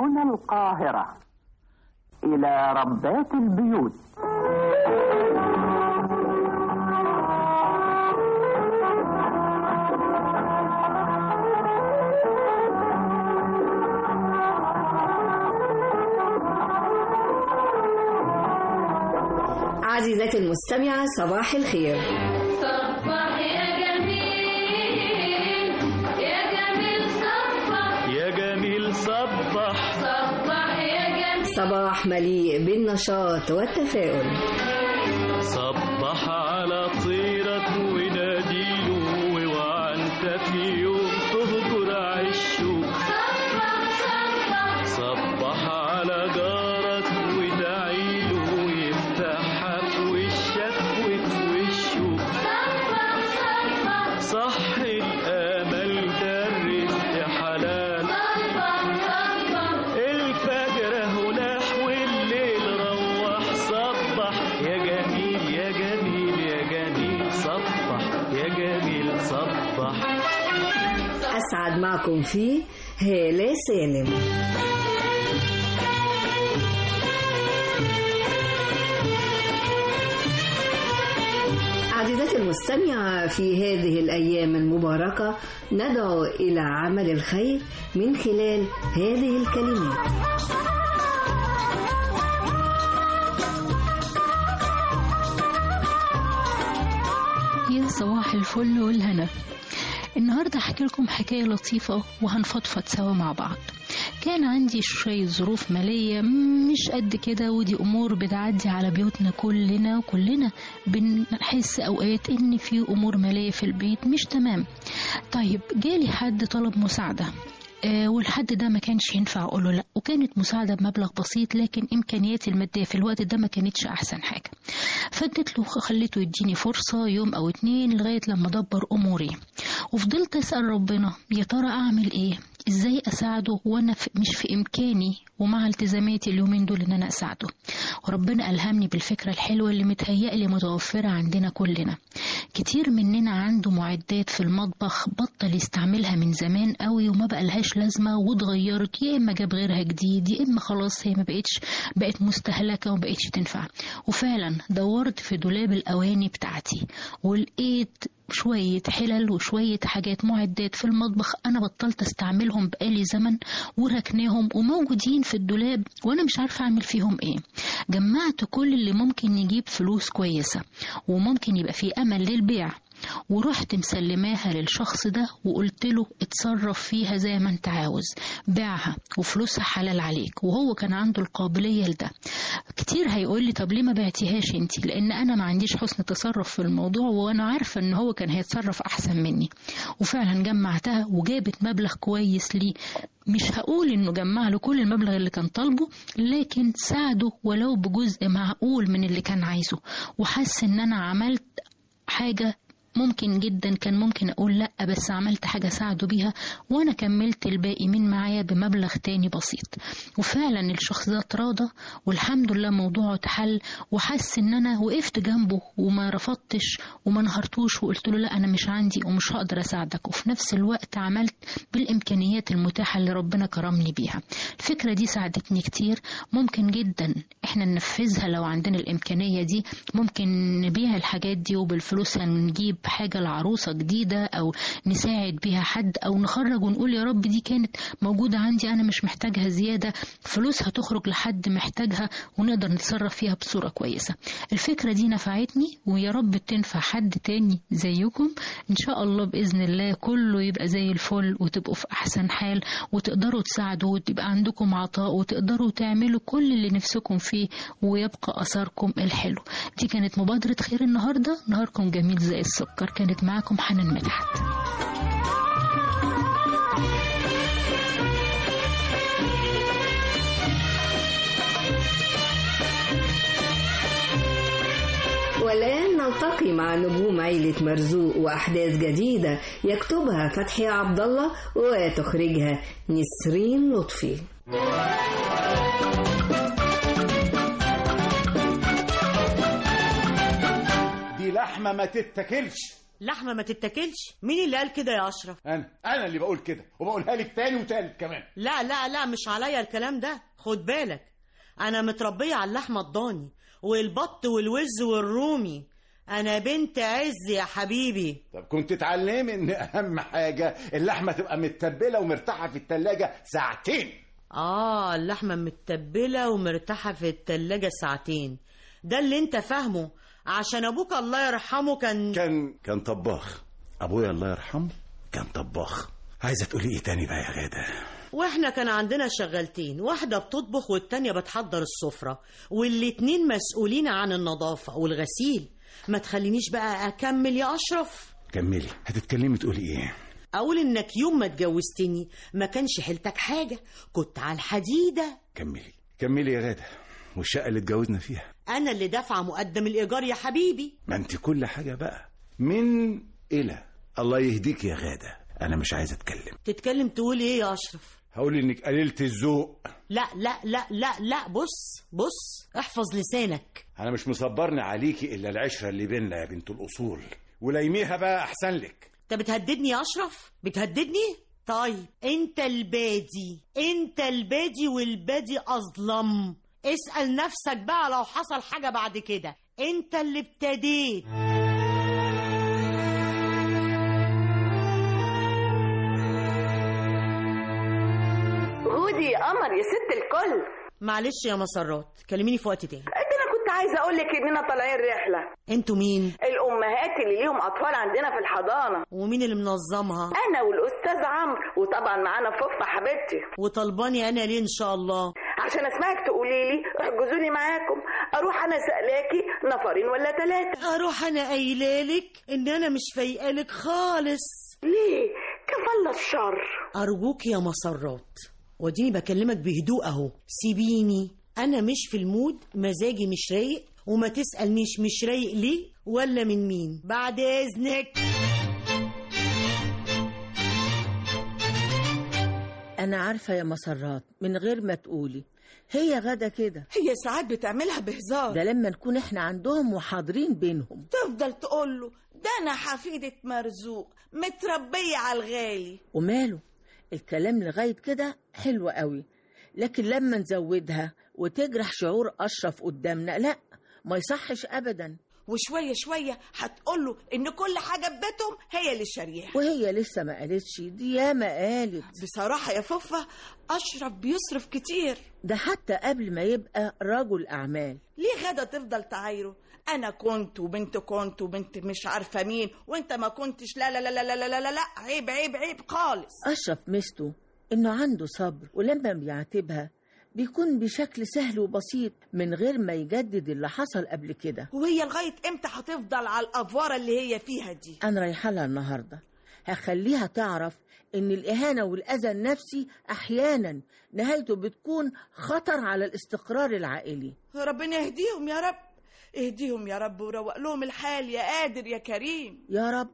هنا القاهرة إلى ربات البيوت عزيزتي المستمعة صباح الخير صبح يا جميل يا جميل صبح يا جميل صبح صبح يا جميل صباح مليء بالنشاط والتفاؤل صبح على طيرك وناديله وانت في يوم تهجر عشه صبح صبح صبح على جارك ودعيله يفتحها في وشك وتوشه صبح صبح صح الامل ده الرزق حلال صبح صبح الفجر هنا والليل روح صبح يا جميل يا جميل يا جميل صبح يا جميل صبح أسعد معكم في هالة سالم عزيزتي المستمعة في هذه الأيام المباركة ندعو إلى عمل الخير من خلال هذه الكلمات يا صباح الفل والهنا النهاردة هحكي لكم حكاية لطيفة وهنفضفض سوا مع بعض كان عندي شوية ظروف مالية مش قد كده ودي أمور بتعدي على بيوتنا كلنا وكلنا بنحس أوقات إن في أمور مالية في البيت مش تمام طيب جالي حد طلب مساعدة آه، والحد ده ما كانش ينفع اقوله لا وكانت مساعده بمبلغ بسيط لكن امكانياتي الماديه في الوقت ده ما كانتش احسن حاجه فاديت له خليته يديني فرصه يوم او اتنين لغايه لما ادبر اموري وفضلت اسال ربنا يا ترى اعمل ايه ازاي اساعده وانا في مش في امكاني ومع التزاماتي اليومين دول ان انا اساعده وربنا الهمني بالفكره الحلوه اللي متهيألي متوفره عندنا كلنا كتير مننا عنده معدات في المطبخ بطل يستعملها من زمان قوي وما بقالهاش لازمه واتغيرت يا اما جاب غيرها جديد يا اما خلاص هي ما بقتش بقت مستهلكه وما بقتش تنفع وفعلا دورت في دولاب الاواني بتاعتي ولقيت شوية حلل وشوية حاجات معدات في المطبخ أنا بطلت أستعملهم بقالي زمن وركناهم وموجودين في الدولاب وأنا مش عارفة أعمل فيهم إيه جمعت كل اللي ممكن يجيب فلوس كويسة وممكن يبقى فيه أمل للبيع ورحت مسلماها للشخص ده وقلت له اتصرف فيها زي ما انت عاوز بيعها وفلوسها حلال عليك وهو كان عنده القابلية لده كتير هيقول لي طب ليه ما بعتيهاش انت لان انا ما عنديش حسن تصرف في الموضوع وانا عارفة ان هو كان هيتصرف احسن مني وفعلا جمعتها وجابت مبلغ كويس لي مش هقول انه جمع له كل المبلغ اللي كان طالبه لكن ساعده ولو بجزء معقول من اللي كان عايزه وحس ان انا عملت حاجة ممكن جدا كان ممكن اقول لا بس عملت حاجة ساعده بيها وانا كملت الباقي من معايا بمبلغ تاني بسيط وفعلا الشخص ده اتراضى والحمد لله موضوعه اتحل وحس ان انا وقفت جنبه وما رفضتش وما نهرتوش وقلت له لا انا مش عندي ومش هقدر اساعدك وفي نفس الوقت عملت بالامكانيات المتاحة اللي ربنا كرمني بيها الفكرة دي ساعدتني كتير ممكن جدا احنا ننفذها لو عندنا الامكانية دي ممكن نبيع الحاجات دي وبالفلوس هنجيب حاجة لعروسة جديدة أو نساعد بيها حد أو نخرج ونقول يا رب دي كانت موجودة عندي أنا مش محتاجها زيادة فلوس هتخرج لحد محتاجها ونقدر نتصرف فيها بصورة كويسة الفكرة دي نفعتني ويا رب تنفع حد تاني زيكم إن شاء الله بإذن الله كله يبقى زي الفل وتبقوا في أحسن حال وتقدروا تساعدوا وتبقى عندكم عطاء وتقدروا تعملوا كل اللي نفسكم فيه ويبقى أثركم الحلو دي كانت مبادرة خير النهاردة نهاركم جميل زي السكر كانت معاكم حنان مدحت والآن نلتقي مع نجوم عيلة مرزوق وأحداث جديدة يكتبها فتحي عبد الله وتخرجها نسرين لطفي دي لحمة ما تتاكلش لحمة ما تتاكلش مين اللي قال كده يا أشرف انا انا اللي بقول كده وبقولها لك تاني وتالت كمان لا لا لا مش عليا الكلام ده خد بالك أنا متربية على اللحمة الضاني والبط والوز والرومي أنا بنت عز يا حبيبي طب كنت تعلمي ان اهم حاجه اللحمه تبقى متبله ومرتاحه في التلاجة ساعتين آه اللحمة متبلة ومرتاحة في التلاجة ساعتين ده اللي انت فاهمه عشان أبوك الله يرحمه كان كان كان طباخ ابويا الله يرحمه كان طباخ عايزه تقولي ايه تاني بقى يا غاده واحنا كان عندنا شغالتين واحدة بتطبخ والتانية بتحضر السفرة والاتنين مسؤولين عن النظافة والغسيل ما تخلينيش بقى أكمل يا أشرف كملي هتتكلمي تقولي ايه أقول إنك يوم ما اتجوزتني ما كانش حيلتك حاجة كنت على الحديدة كملي كملي يا غاده والشقه اللي اتجوزنا فيها أنا اللي دافعة مقدم الإيجار يا حبيبي ما انت كل حاجه بقى من الى الله يهديك يا غاده انا مش عايز اتكلم تتكلم تقول إيه يا أشرف هقول انك قللت الذوق لا لا لا لا لا بص بص احفظ لسانك انا مش مصبرني عليكي الا العشره اللي بينا يا بنت الاصول ولايميها بقى احسن لك انت بتهددني يا اشرف بتهددني طيب انت البادي انت البادي والبادي اظلم اسأل نفسك بقى لو حصل حاجة بعد كده انت اللي ابتديت هودي يا قمر يا ست الكل معلش يا مسرات كلميني في وقت تاني ده انا كنت عايزه اقول لك اننا طالعين رحله انتوا مين الامهات اللي ليهم اطفال عندنا في الحضانه ومين اللي منظمها انا والاستاذ عمرو وطبعا معانا فوفا حبيبتي وطلباني انا ليه ان شاء الله عشان اسمعك تقولي لي احجزوا لي معاكم اروح انا سألاكي نفرين ولا ثلاثه اروح انا قايلالك ان انا مش فايقالك خالص ليه كفل الشر أرجوك يا مسرات وديني بكلمك بهدوء أهو سيبيني أنا مش في المود مزاجي مش رايق وما تسألنيش مش رايق ليه ولا من مين بعد إذنك أنا عارفة يا مسرات من غير ما تقولي هي غدا كده هي ساعات بتعملها بهزار ده لما نكون احنا عندهم وحاضرين بينهم تفضل تقول له ده انا حفيدة مرزوق متربية على الغالي وماله الكلام لغاية كده حلو قوي لكن لما نزودها وتجرح شعور أشرف قدامنا لا ما يصحش أبدا وشوية شوية هتقول له إن كل حاجة في بيتهم هي اللي شارياها وهي لسه ما قالتش دي ياما قالت بصراحة يا فوفا أشرف بيصرف كتير ده حتى قبل ما يبقى رجل أعمال ليه غدا تفضل تعايره أنا كنت وبنت كنت وبنت مش عارفة مين وأنت ما كنتش لا لا لا لا لا لا لا, لا عيب عيب عيب خالص أشرف مستو إنه عنده صبر ولما بيعاتبها بيكون بشكل سهل وبسيط من غير ما يجدد اللي حصل قبل كده وهي لغاية إمتى هتفضل على الأفوارة اللي هي فيها دي أنا رايحة لها النهاردة هخليها تعرف إن الإهانة والأذى النفسي أحيانا نهايته بتكون خطر على الاستقرار العائلي ربنا يهديهم يا رب اهديهم يا رب وروق لهم الحال يا قادر يا كريم يا رب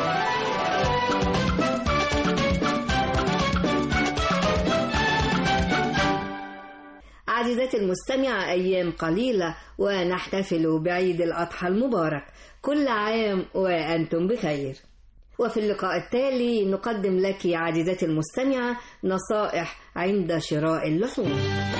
عزيزتي المستمعة أيام قليلة ونحتفل بعيد الأضحى المبارك كل عام وأنتم بخير وفي اللقاء التالي نقدم لك عزيزتي المستمعة نصائح عند شراء اللحوم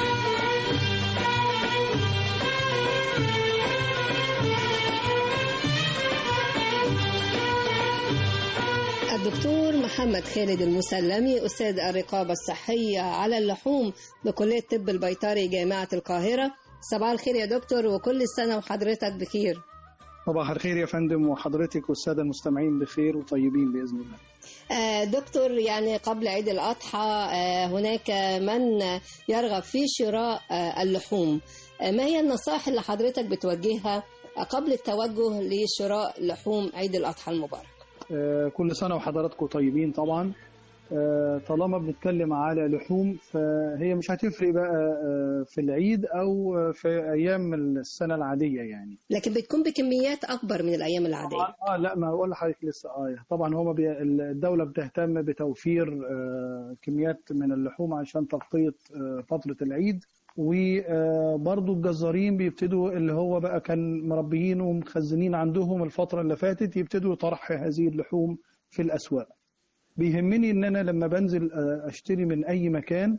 الدكتور محمد خالد المسلمي أستاذ الرقابة الصحية على اللحوم بكلية طب البيطري جامعة القاهرة صباح الخير يا دكتور وكل سنة وحضرتك بخير صباح الخير يا فندم وحضرتك والسادة المستمعين بخير وطيبين بإذن الله آه، دكتور يعني قبل عيد الأضحى آه، هناك من يرغب في شراء آه، اللحوم آه، ما هي النصائح اللي حضرتك بتوجهها قبل التوجه لشراء لحوم عيد الأضحى المبارك آه، كل سنة وحضراتكم طيبين طبعا آه، طالما بنتكلم على لحوم فهي مش هتفرق بقى آه، في العيد أو في أيام السنة العادية يعني لكن بتكون بكميات أكبر من الأيام العادية اه لا ما بقول لحضرتك لسه اه طبعا هو بي الدولة بتهتم بتوفير آه كميات من اللحوم عشان تغطية آه فترة العيد وبرضو الجزارين بيبتدوا اللي هو بقى كان مربيين ومخزنين عندهم الفترة اللي فاتت يبتدوا طرح هذه اللحوم في الأسواق بيهمني ان انا لما بنزل آه، اشتري من اي مكان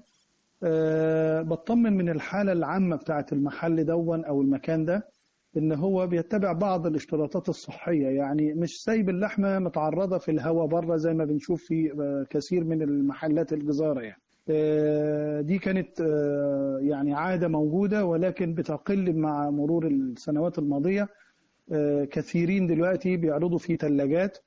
آه، بطمن من الحالة العامة بتاعة المحل دون او المكان ده ان هو بيتبع بعض الاشتراطات الصحية يعني مش سايب اللحمة متعرضة في الهواء بره زي ما بنشوف في آه، كثير من المحلات الجزارة يعني آه، دي كانت آه، يعني عادة موجودة ولكن بتقل مع مرور السنوات الماضية آه، كثيرين دلوقتي بيعرضوا في ثلاجات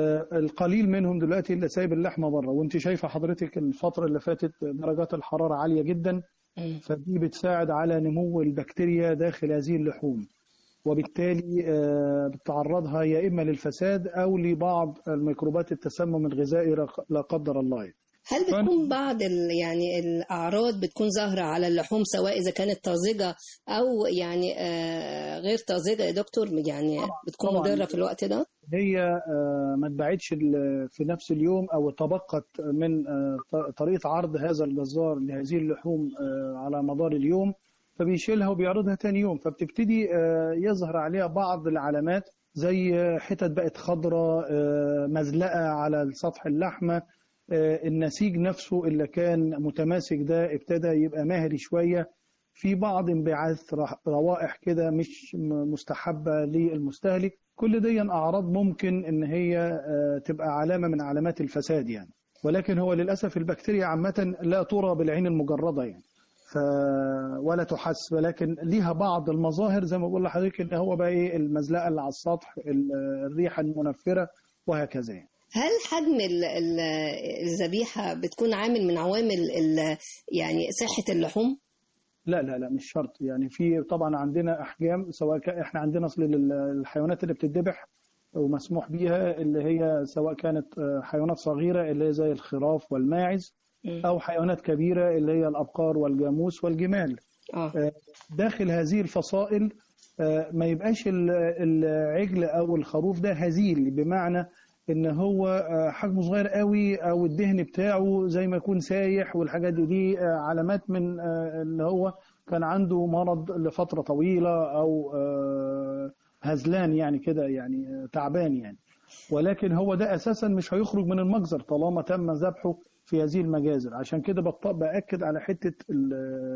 القليل منهم دلوقتي اللي سايب اللحمة بره وانت شايفة حضرتك الفترة اللي فاتت درجات الحرارة عالية جدا فدي بتساعد على نمو البكتيريا داخل هذه اللحوم وبالتالي آه، بتعرضها يا إما للفساد أو لبعض الميكروبات التسمم الغذائي لا قدر الله هل بتكون بعض ال- يعني الأعراض بتكون ظاهرة على اللحوم سواء إذا كانت طازجة أو يعني آه، غير طازجة يا دكتور يعني بتكون طبعاً. مضرة في الوقت ده؟ هي آه، ما اتباعتش ال- في نفس اليوم او تبقت من آه، ط- طريقه عرض هذا الجزار لهذه اللحوم آه، على مدار اليوم فبيشيلها وبيعرضها تاني يوم فبتبتدي آه، يظهر عليها بعض العلامات زي آه، حتت بقت خضراء آه، مزلقه على سطح اللحمه آه، النسيج نفسه اللي كان متماسك ده ابتدى يبقى مهري شويه في بعض انبعاث رح- روائح كده مش م- مستحبة للمستهلك كل دي أعراض ممكن إن هي آه، تبقى علامة من علامات الفساد يعني ولكن هو للأسف البكتيريا عامة لا ترى بالعين المجردة يعني ف ولا تحس ولكن ليها بعض المظاهر زي ما بقول لحضرتك ان هو بقى ايه المزلقه اللي على السطح ال- الريحه المنفره وهكذا يعني. هل حجم ال- ال- الذبيحة بتكون عامل من عوامل ال- يعني صحة اللحوم؟ لا لا لا مش شرط يعني في طبعا عندنا احجام سواء كان احنا عندنا اصل ال- الحيوانات اللي بتتذبح ومسموح بيها اللي هي سواء كانت آه، حيوانات صغيره اللي هي زي الخراف والماعز او حيوانات كبيره اللي هي الابقار والجاموس والجمال آه، داخل هذه الفصائل آه، ما يبقاش ال- العجل او الخروف ده هزيل بمعنى ان هو آه، حجمه صغير قوي او الدهن بتاعه زي ما يكون سايح والحاجات دي دي آه، علامات من آه، اللي هو كان عنده مرض لفترة طويلة او آه، هزلان يعني كده يعني آه، تعبان يعني ولكن هو ده اساسا مش هيخرج من المجزر طالما تم ذبحه في هذه المجازر عشان كده بط- باكد على حته ال-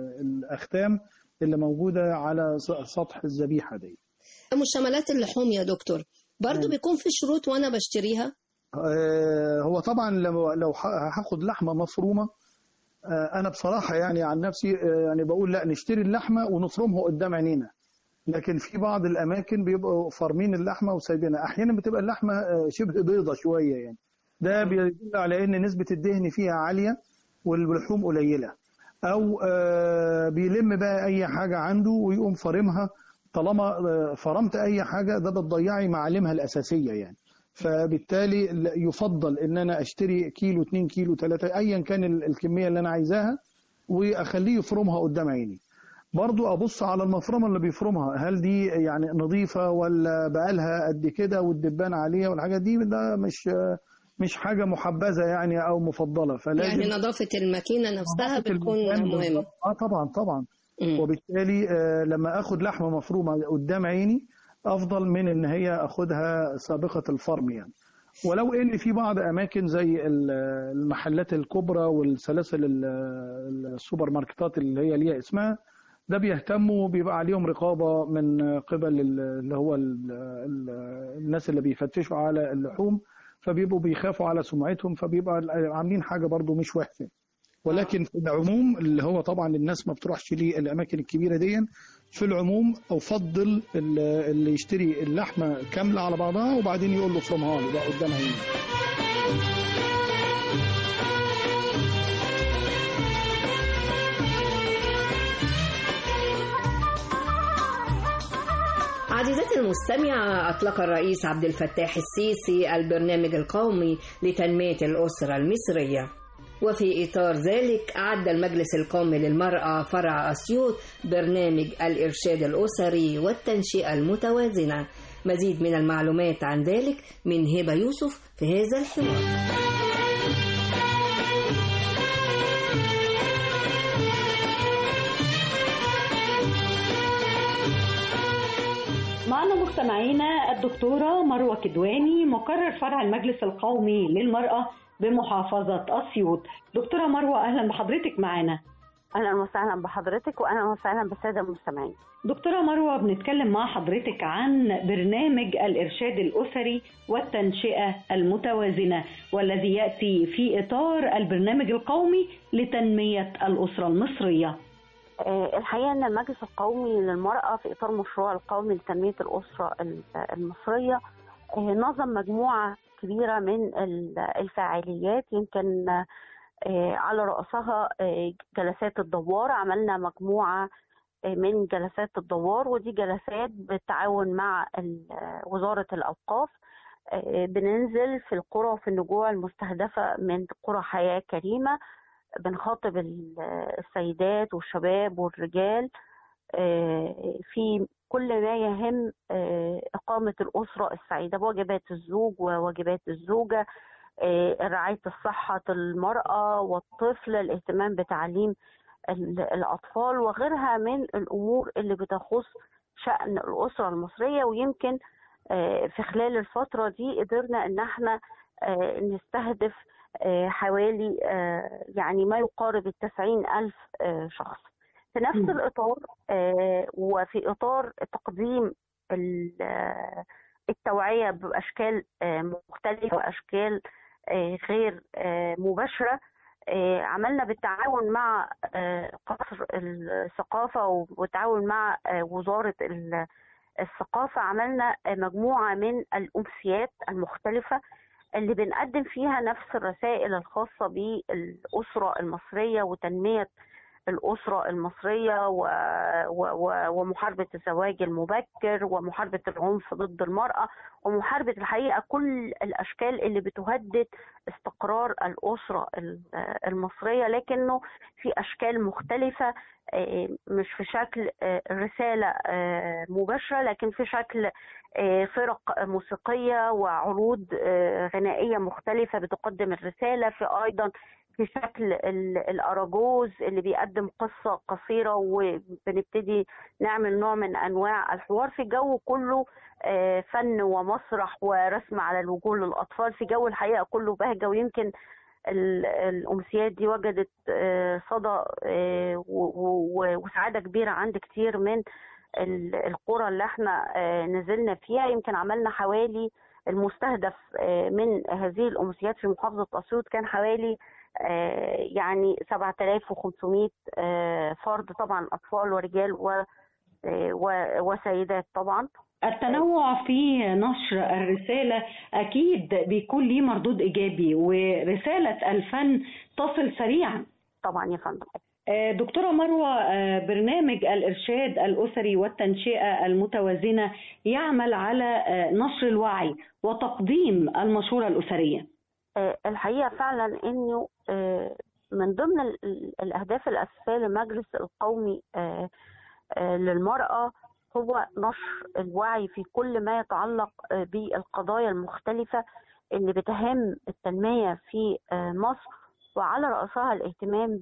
الاختام اللي موجوده على س- سطح الذبيحه دي مشتملات اللحوم يا دكتور برضو بيكون في شروط وأنا بشتريها؟ آه، هو طبعا لو لو ه- هاخد لحمه مفرومه آه، انا بصراحه يعني عن نفسي آه، يعني بقول لا نشتري اللحمه ونفرمها قدام عينينا لكن في بعض الاماكن بيبقوا فارمين اللحمه وسايبينها احيانا بتبقى اللحمه آه، شبه بيضه شويه يعني ده بيدل على ان نسبه الدهن فيها عاليه واللحوم قليله او آه، بيلم بقى اي حاجه عنده ويقوم فارمها طالما آه، فرمت اي حاجه ده بتضيعي معالمها الاساسيه يعني فبالتالي لا- يفضل ان انا اشتري كيلو 2 كيلو 3 ايا كان ال- الكميه اللي انا عايزاها واخليه يفرمها قدام عيني برضو ابص على المفرمه اللي بيفرمها هل دي يعني نظيفه ولا بقالها قد كده والدبان عليها والحاجات دي ده مش مش حاجه محبذه يعني او مفضله فلازم يعني نظافة الماكينة نفسها بتكون المكان مهمة بالظبط. اه طبعا طبعا وبالتالي آه لما اخد لحمه مفرومه قدام عيني افضل من ان هي اخدها سابقه الفرم يعني ولو ان في بعض اماكن زي ال- المحلات الكبرى والسلاسل ال- السوبر ماركتات اللي هي ليها اسمها ده بيهتموا بيبقى عليهم رقابه من قبل ال- اللي هو ال- ال- الناس اللي بيفتشوا على اللحوم فبيبقوا بيخافوا على سمعتهم فبيبقى عاملين حاجه برضو مش وحشه ولكن في العموم اللي هو طبعا الناس ما بتروحش للاماكن الكبيره دي في العموم افضل ال- اللي يشتري اللحمه كامله على بعضها وبعدين يقول له فرمها لي بقى قدام عيني عزيزتي المستمعة أطلق الرئيس عبد الفتاح السيسي البرنامج القومي لتنمية الأسرة المصرية وفي إطار ذلك أعد المجلس القومي للمرأة فرع أسيوط برنامج الإرشاد الأسري والتنشئة المتوازنة مزيد من المعلومات عن ذلك من هبة يوسف في هذا الحوار معنا مستمعينا الدكتورة مروة كدواني مقرر فرع المجلس القومي للمرأة بمحافظة أسيوط دكتورة مروة أهلا بحضرتك معنا اهلا وسهلا بحضرتك واهلا وسهلا بالساده المستمعين دكتورة مروة بنتكلم مع حضرتك عن برنامج الإرشاد الأسري والتنشئة المتوازنة والذي يأتي في إطار البرنامج القومي لتنمية الأسرة المصرية آه، الحقيقه ان المجلس القومي للمراه في اطار مشروع القومي لتنميه الاسره ال- المصريه آه، نظم مجموعه كبيره من ال- الفعاليات يمكن آه، على راسها آه، جلسات الدوار عملنا مجموعه آه، من جلسات الدوار ودي جلسات بالتعاون مع ال- آه، وزاره الاوقاف آه، بننزل في القرى وفي النجوع المستهدفه من قرى حياه كريمه بنخاطب ال- السيدات والشباب والرجال آه، في كل ما يهم آه، إقامة الأسرة السعيدة بواجبات الزوج وواجبات الزوجة آه، رعاية الصحة المرأة والطفل الاهتمام بتعليم ال- الأطفال وغيرها من الأمور اللي بتخص شأن الأسرة المصرية ويمكن آه، في خلال الفترة دي قدرنا إن احنا آه، نستهدف آه، حوالي آه، يعني ما يقارب التسعين ألف آه، شخص في نفس مم. الإطار آه، وفي إطار تقديم ال- آه، التوعية بأشكال آه، مختلفة وأشكال آه، غير آه، مباشرة آه، عملنا بالتعاون مع آه، قصر الثقافة وبالتعاون مع آه، وزارة ال- الثقافة عملنا آه، مجموعة من الأمسيات المختلفة اللي بنقدم فيها نفس الرسائل الخاصة بالأسرة المصرية وتنمية الأسرة المصرية و... و... و... ومحاربة الزواج المبكر ومحاربة العنف ضد المرأة ومحاربة الحقيقة كل الأشكال اللي بتهدد استقرار الأسرة ال- المصرية لكنه في أشكال مختلفة آه، مش في شكل آه، رسالة آه، مباشرة لكن في شكل آه، فرق موسيقية وعروض آه، غنائية مختلفة بتقدم الرسالة في أيضا في شكل ال- الأراجوز اللي بيقدم قصة قصيرة وبنبتدي نعمل نوع من أنواع الحوار في جو كله آه، فن ومسرح ورسم على الوجوه للأطفال في جو الحقيقة كله بهجة ويمكن ال- الأمسيات دي وجدت آه، صدى آه، و- و- وسعادة كبيرة عند كتير من ال- القرى اللي احنا آه، نزلنا فيها يمكن عملنا حوالي المستهدف آه، من هذه الأمسيات في محافظة أسيوط كان حوالي آه، يعني 7500 آه، فرد طبعا أطفال ورجال و- آه، و- وسيدات طبعا التنوع في نشر الرسالة أكيد بيكون ليه مردود إيجابي ورسالة الفن تصل سريعا طبعا يا فندم آه، دكتورة مروة آه، برنامج الإرشاد الأسري والتنشئة المتوازنة يعمل على آه، نشر الوعي وتقديم المشورة الأسرية آه، الحقيقة فعلا انه آه، من ضمن ال- ال- الاهداف الاساسية للمجلس القومي آه، آه، للمرأة هو نشر الوعي في كل ما يتعلق آه، بالقضايا المختلفة اللي بتهم التنمية في آه، مصر وعلى رأسها الاهتمام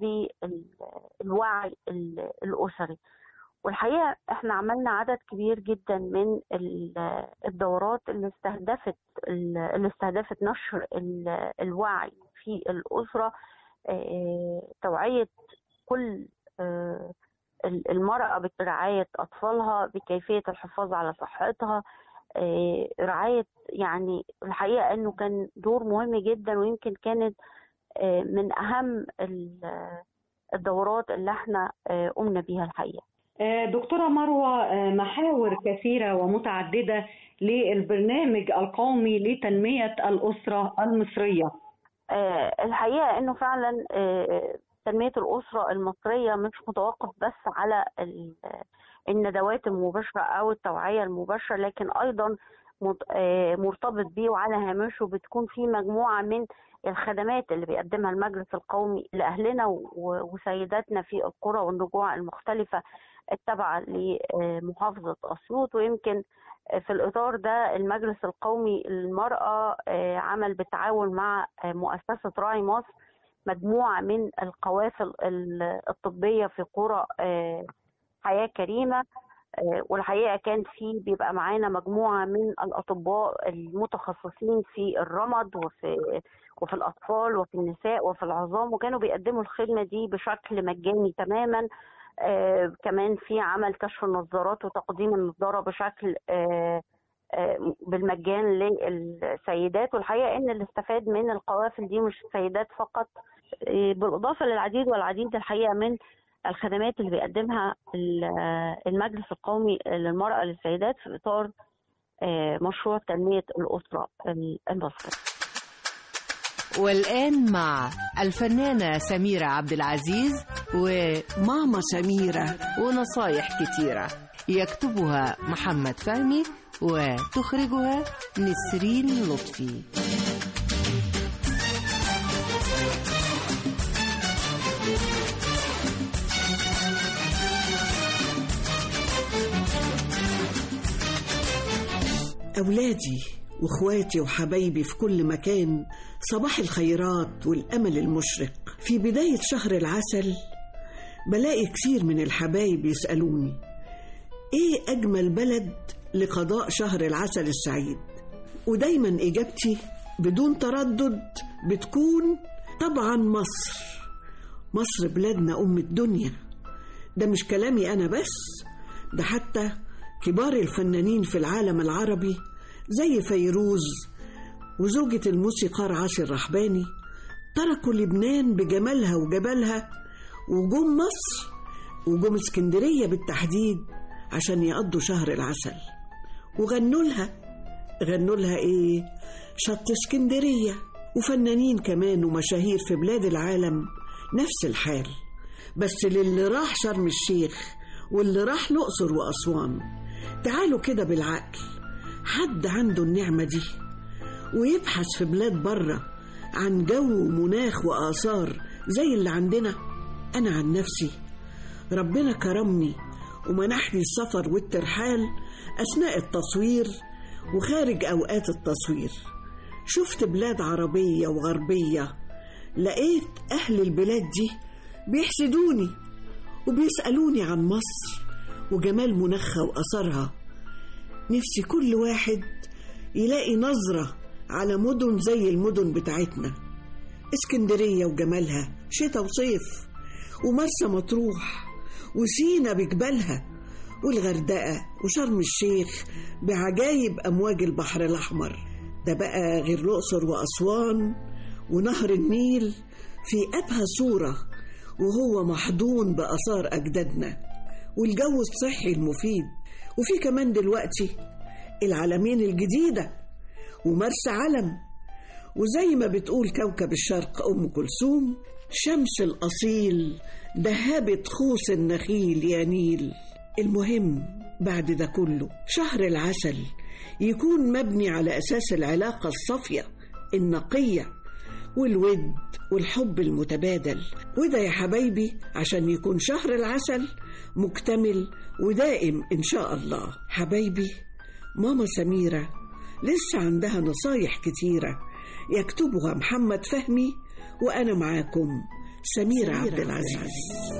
بالوعي ال- الأسري والحقيقة احنا عملنا عدد كبير جدا من ال- الدورات اللي استهدفت اللي استهدفت نشر ال- الوعي في الأسرة آه، توعية كل آه، ال- المرأة برعاية أطفالها بكيفية الحفاظ على صحتها آه، رعاية يعني الحقيقة أنه كان دور مهم جدا ويمكن كانت آه، من أهم ال- الدورات اللي احنا آه، قمنا بيها الحقيقة آه، دكتورة مروة آه، محاور كثيرة ومتعددة للبرنامج القومي لتنمية الأسرة المصرية آه، الحقيقة انه فعلا آه، تنمية الأسرة المصرية مش متوقف بس على ال- الندوات المباشرة أو التوعية المباشرة لكن أيضا مت- آه، مرتبط بيه وعلى هامشه بتكون في مجموعة من الخدمات اللي بيقدمها المجلس القومي لأهلنا و- وسيداتنا في القرى والنجوع المختلفة التابعة لمحافظة أسيوط ويمكن في الإطار ده المجلس القومي للمرأة آه، عمل بالتعاون مع آه، مؤسسة راعي مصر مجموعة من القوافل ال- الطبية في قرى آه، حياة كريمة آه، والحقيقة كان في بيبقى معانا مجموعة من الأطباء المتخصصين في الرمد وفي وفي الأطفال وفي النساء وفي العظام وكانوا بيقدموا الخدمة دي بشكل مجاني تماما آه، كمان في عمل كشف النظارات وتقديم النظارة بشكل آه، آه، بالمجان للسيدات والحقيقة إن اللي استفاد من القوافل دي مش السيدات فقط آه، بالإضافة للعديد والعديد الحقيقة من الخدمات اللي بيقدمها ال- المجلس القومي للمرأة للسيدات في إطار آه، مشروع تنمية الأسرة المصري والآن مع الفنانة سميرة عبد العزيز وماما سميرة ونصايح كتيرة يكتبها محمد فهمي وتخرجها نسرين لطفي أولادي وإخواتي وحبايبي في كل مكان صباح الخيرات والأمل المشرق في بداية شهر العسل بلاقي كتير من الحبايب يسألوني إيه أجمل بلد لقضاء شهر العسل السعيد ودايما إجابتي بدون تردد بتكون طبعا مصر مصر بلادنا أم الدنيا ده مش كلامي أنا بس ده حتى كبار الفنانين في العالم العربي زي فيروز وزوجة الموسيقار عاصي الرحباني تركوا لبنان بجمالها وجبالها وجم مصر وجم اسكندرية بالتحديد عشان يقضوا شهر العسل وغنوا لها غنوا لها ايه شط اسكندرية وفنانين كمان ومشاهير في بلاد العالم نفس الحال بس للي راح شرم الشيخ واللي راح الأقصر وأسوان تعالوا كده بالعقل حد عنده النعمة دي ويبحث في بلاد بره عن جو ومناخ وآثار زي اللي عندنا أنا عن نفسي ربنا كرمني ومنحني السفر والترحال أثناء التصوير وخارج أوقات التصوير شفت بلاد عربية وغربية لقيت أهل البلاد دي بيحسدوني وبيسألوني عن مصر وجمال مناخها وأثرها نفسي كل واحد يلاقي نظرة على مدن زي المدن بتاعتنا اسكندرية وجمالها شتاء وصيف ومرسى مطروح وسينا بجبالها والغردقة وشرم الشيخ بعجايب أمواج البحر الأحمر ده بقى غير الأقصر وأسوان ونهر النيل في أبهى صورة وهو محضون بآثار أجدادنا والجو الصحي المفيد وفي كمان دلوقتي العلمين الجديدة ومرسى علم وزي ما بتقول كوكب الشرق أم كلثوم شمس الأصيل دهابة خوص النخيل يا نيل المهم بعد ده كله شهر العسل يكون مبني على أساس العلاقة الصافية النقية والود والحب المتبادل وده يا حبايبي عشان يكون شهر العسل مكتمل ودائم إن شاء الله حبايبي ماما سميرة لسه عندها نصايح كتيرة يكتبها محمد فهمي وأنا معاكم سميرة عبد العزيز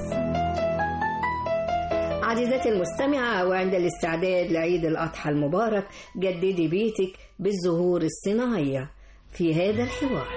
عزيزتي المستمعة وعند الاستعداد لعيد الأضحى المبارك جددي بيتك بالزهور الصناعية في هذا الحوار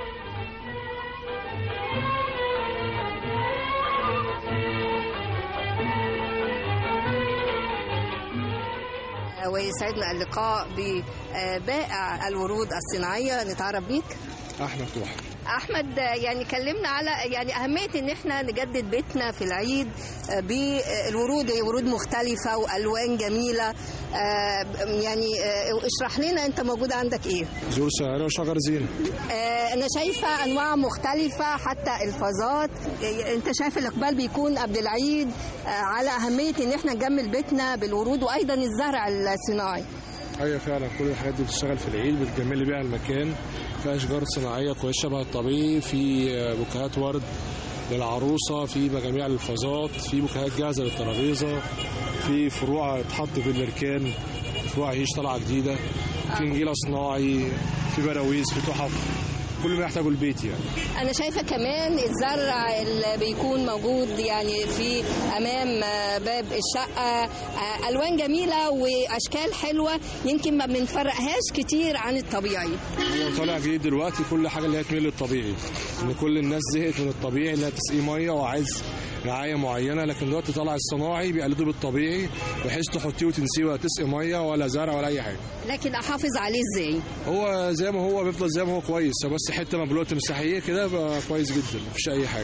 ويسعدنا اللقاء ببائع الورود الصناعية نتعرف بيك احمد توحى احمد يعني كلمنا على يعني اهميه ان احنا نجدد بيتنا في العيد بالورود هي ورود مختلفه والوان جميله آه، يعني آه، اشرح لنا انت موجود عندك ايه زور سعر وشجر زينة آه، انا شايفه انواع مختلفه حتى الفازات آه، انت شايف الاقبال بيكون قبل العيد آه، على اهميه ان احنا نجمل بيتنا بالورود وايضا الزرع الصناعي ايوه فعلا كل الحاجات دي بتشتغل في العيد بتجملي بيها المكان في اشجار صناعيه كويسه شبه الطبيعي في بوكيهات ورد للعروسه في مجاميع للفازات في بوكيهات جاهزه للترابيزه في فروع تحط في البركان فروع عيش طالعه جديده في نجيله صناعي في براويز في تحف كل ما يحتاجه البيت يعني انا شايفه كمان الزرع اللي بيكون موجود يعني في امام آه، باب الشقه آه، الوان جميله واشكال حلوه يمكن ما بنفرقهاش كتير عن الطبيعي هو طالع جديد دلوقتي كل حاجه اللي هي تميل للطبيعي ان كل الناس زهقت من الطبيعي اللي هي تسقيه ميه وعايز رعايه معينه لكن دلوقتي طالع الصناعي بيقلدوا بالطبيعي بحيث تحطيه وتنسيه ولا تسقي ميه ولا زرع ولا اي حاجه لكن احافظ عليه ازاي هو زي ما هو بيفضل زي ما هو كويس هو بس حته مبلوله تمساحيه كده بقى كويس جدا مفيش اي حاجه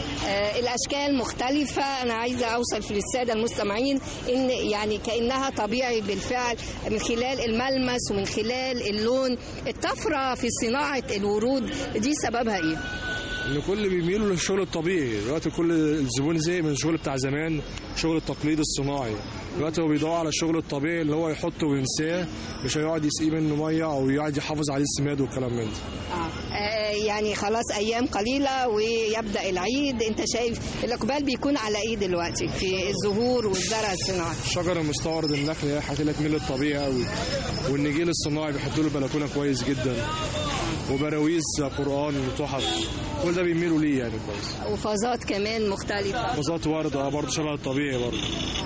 آه، الاشكال مختلفه انا عايزه اوصل في للساده المستمعين ان يعني كانها طبيعي بالفعل من خلال الملمس ومن خلال اللون الطفره في صناعه الورود دي سببها ايه ان كل بيميلوا للشغل الطبيعي دلوقتي كل الزبون زهق من الشغل بتاع زمان شغل التقليد الصناعي دلوقتي هو بيدور على الشغل الطبيعي اللي هو يحطه وينساه مش هيقعد يسقيه منه ميه او يقعد يحافظ عليه السماد والكلام من ده آه، يعني خلاص ايام قليله ويبدا العيد انت شايف الاقبال بيكون على ايه دلوقتي في الزهور والزرع الصناعي الشجر المستورد النخل هي حاجات اللي تميل للطبيعي قوي والنجيل الصناعي بيحطوا له بلكونه كويس جدا وبراويز قران وتحف كل ده بيميلوا ليه يعني كويس وفازات كمان مختلفه فازات ورد اه برضه شبه الطبيعي برضه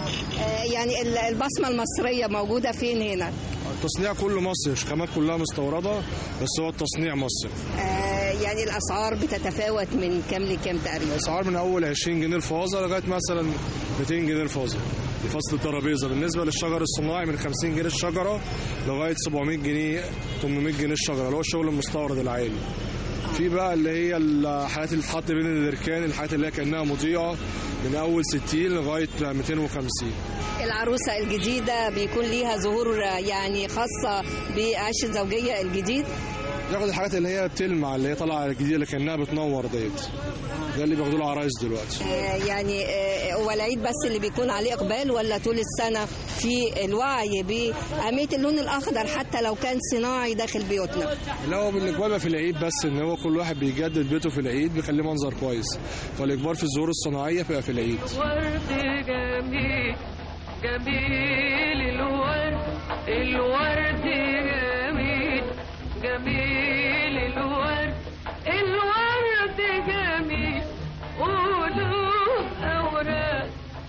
آه، يعني ال- البصمه المصريه موجوده فين هنا التصنيع كله مصري الخامات كلها مستورده بس هو التصنيع مصري آه، يعني الاسعار بتتفاوت من كام لكام تقريبا الاسعار من اول 20 جنيه الفازه لغايه مثلا 200 جنيه الفازه لفصل الترابيزه بالنسبه للشجر الصناعي من 50 جنيه الشجره لغايه 700 جنيه 800 جنيه الشجره اللي هو الشغل المستورد العالي في بقى اللي هي الحاجات اللي تتحط بين الاركان الحاجات اللي هي كانها مضيئه من اول 60 لغايه 250 العروسه الجديده بيكون ليها ظهور آه، يعني خاصه بعيش الزوجيه الجديد ياخد الحاجات اللي هي بتلمع اللي هي طالعه الجديده اللي كانها بتنور ديت ده اللي بياخدوه العرايس دلوقتي آه، يعني آه، هو العيد بس اللي بيكون عليه اقبال ولا طول السنه في الوعي باهميه اللون الاخضر حتى لو كان صناعي داخل بيوتنا لا هو بالاجبار بقى في العيد بس ان هو كل واحد بيجدد بيته في العيد بيخليه منظر كويس فالاجبار في الزهور الصناعيه بيبقى في العيد ورد جميل جميل الورد الورد جميل جميل الورد الورد جميل قلوب أوراق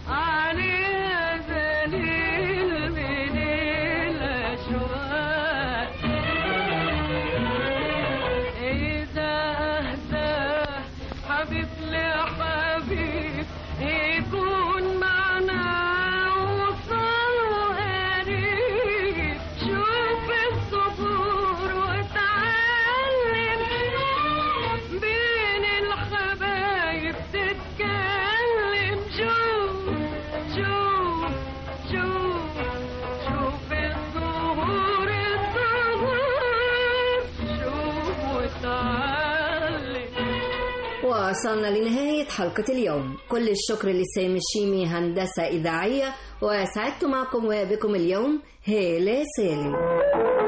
عليها دليل من الأشواق إذا أهدى حبيب لحبيب يكون معنا وصل قريب شوف الصبور وتعلم بين الحبايب تتكلم شوف شوف شوف شوف الظهور الظهور شوف وتعلم وصلنا لنهاية حلقة اليوم كل الشكر لسامي الشيمي هندسة إذاعية وسعدت معكم وبكم اليوم هالة سالم